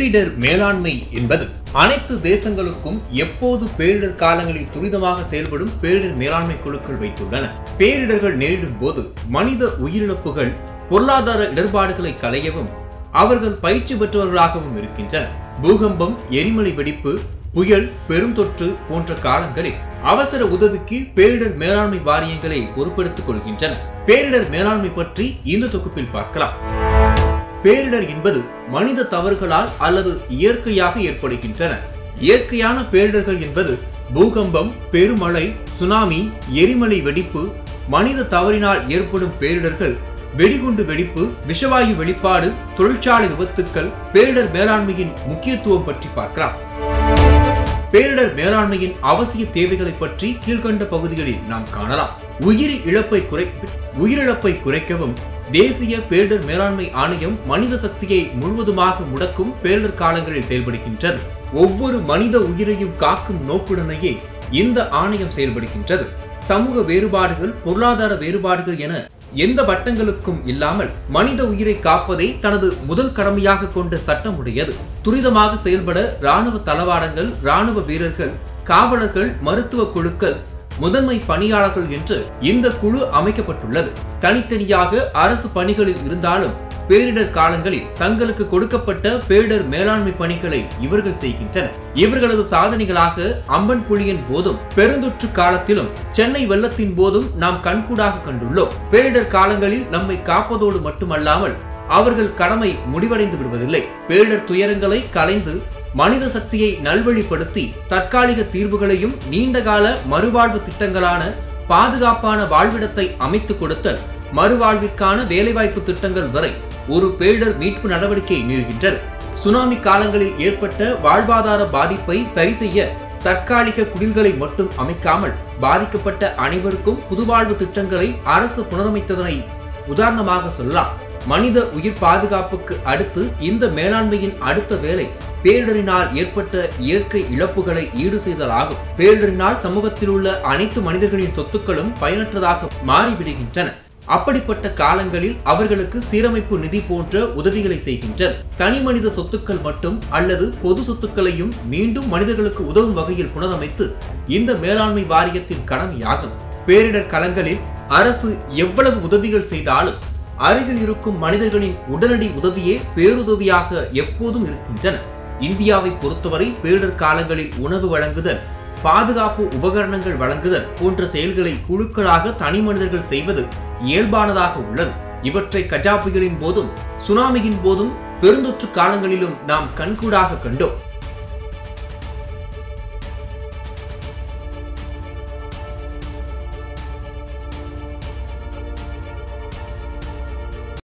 பேரிடர் மேலாண்மை என்பது அனைத்து தேசங்களுக்கும் எப்போது பேரிடர் காலங்களில் துரிதமாக செயல்படும் பேரிடர் மேலாண்மை குழுக்கள் வைத்துள்ளன பேரிடர்கள் நேரிடும் போது மனித உயிரிழப்புகள் பொருளாதார இடர்பாடுகளை களையவும் அவர்கள் பயிற்சி பெற்றவர்களாகவும் இருக்கின்றனர் பூகம்பம் எரிமலை வெடிப்பு புயல் பெருந்தொற்று போன்ற காலங்களில் அவசர உதவிக்கு பேரிடர் மேலாண்மை வாரியங்களை பொறுப்பெடுத்துக் கொள்கின்றன பேரிடர் மேலாண்மை பற்றி இந்த தொகுப்பில் பார்க்கலாம் பேரிடர் என்பது மனித தவறுகளால் அல்லது இயற்கையாக ஏற்படுகின்றன இயற்கையான பேரிடர்கள் என்பது பூகம்பம் பெருமழை சுனாமி எரிமலை வெடிப்பு மனித தவறினால் ஏற்படும் பேரிடர்கள் வெடிகுண்டு வெடிப்பு விஷவாயு வெளிப்பாடு தொழிற்சாலை விபத்துக்கள் பேரிடர் மேலாண்மையின் முக்கியத்துவம் பற்றி பார்க்கலாம் பேரிடர் மேலாண்மையின் அவசிய தேவைகளை பற்றி கீழ்கண்ட பகுதிகளில் நாம் காணலாம் உயிரி இழப்பை குறை உயிரிழப்பை குறைக்கவும் தேசிய பேரிடர் மேலாண்மை ஆணையம் மனித சக்தியை முழுவதுமாக முடக்கும் பேரிடர் காலங்களில் செயல்படுகின்றது ஒவ்வொரு மனித உயிரையும் காக்கும் நோக்குடனேயே இந்த ஆணையம் செயல்படுகின்றது சமூக வேறுபாடுகள் பொருளாதார வேறுபாடுகள் என எந்த வட்டங்களுக்கும் இல்லாமல் மனித உயிரை காப்பதை தனது முதல் கடமையாக கொண்ட சட்டம் உடையது துரிதமாக செயல்பட ராணுவ தளவாடங்கள் ராணுவ வீரர்கள் காவலர்கள் மருத்துவ குழுக்கள் முதன்மை பணியாளர்கள் என்று இந்த குழு அமைக்கப்பட்டுள்ளது தனித்தனியாக அரசு பணிகளில் இருந்தாலும் பேரிடர் காலங்களில் தங்களுக்கு கொடுக்கப்பட்ட பேரிடர் மேலாண்மை பணிகளை இவர்கள் செய்கின்றனர் இவர்களது சாதனைகளாக அம்பன் புலியின் போதும் பெருந்தொற்று காலத்திலும் சென்னை வெள்ளத்தின் போதும் நாம் கண்கூடாக கண்டுள்ளோம் பேரிடர் காலங்களில் நம்மை காப்பதோடு மட்டுமல்லாமல் அவர்கள் கடமை முடிவடைந்து விடுவதில்லை பேரிடர் துயரங்களை கலைந்து மனித சக்தியை நல்வழிப்படுத்தி தற்காலிக தீர்வுகளையும் நீண்டகால மறுவாழ்வு திட்டங்களான பாதுகாப்பான வாழ்விடத்தை அமைத்துக் கொடுத்தல் மறுவாழ்விற்கான வேலைவாய்ப்பு திட்டங்கள் வரை ஒரு பேரிடர் மீட்பு நடவடிக்கை நீள்கின்றது சுனாமி காலங்களில் ஏற்பட்ட வாழ்வாதார பாதிப்பை சரி செய்ய தற்காலிக குடில்களை மட்டும் அமைக்காமல் பாதிக்கப்பட்ட அனைவருக்கும் புதுவாழ்வு திட்டங்களை அரசு புனரமைத்ததனை உதாரணமாக சொல்லலாம் மனித உயிர் பாதுகாப்புக்கு அடுத்து இந்த மேலாண்மையின் அடுத்த வேலை பேரிடரினால் ஏற்பட்ட இயற்கை இழப்புகளை ஈடு செய்தல் ஆகும் பேரிடரினால் சமூகத்தில் உள்ள அனைத்து மனிதர்களின் சொத்துக்களும் பயனற்றதாக மாறிவிடுகின்றன அப்படிப்பட்ட காலங்களில் அவர்களுக்கு சீரமைப்பு நிதி போன்ற உதவிகளை செய்கின்றது தனி மனித சொத்துக்கள் மட்டும் அல்லது பொது சொத்துக்களையும் மீண்டும் மனிதர்களுக்கு உதவும் வகையில் புனரமைத்து இந்த மேலாண்மை வாரியத்தின் கடமையாகும் பேரிடர் களங்களில் அரசு எவ்வளவு உதவிகள் செய்தாலும் அருகில் இருக்கும் மனிதர்களின் உடனடி உதவியே பேருதவியாக எப்போதும் இருக்கின்றன இந்தியாவை பொறுத்தவரை பேரிடர் காலங்களில் உணவு வழங்குதல் பாதுகாப்பு உபகரணங்கள் வழங்குதல் போன்ற செயல்களை குழுக்களாக தனி மனிதர்கள் செய்வது இயல்பானதாக உள்ளது இவற்றை கஜா புயலின் போதும் சுனாமியின் போதும் பெருந்தொற்று காலங்களிலும் நாம் கண்கூடாக கண்டோம்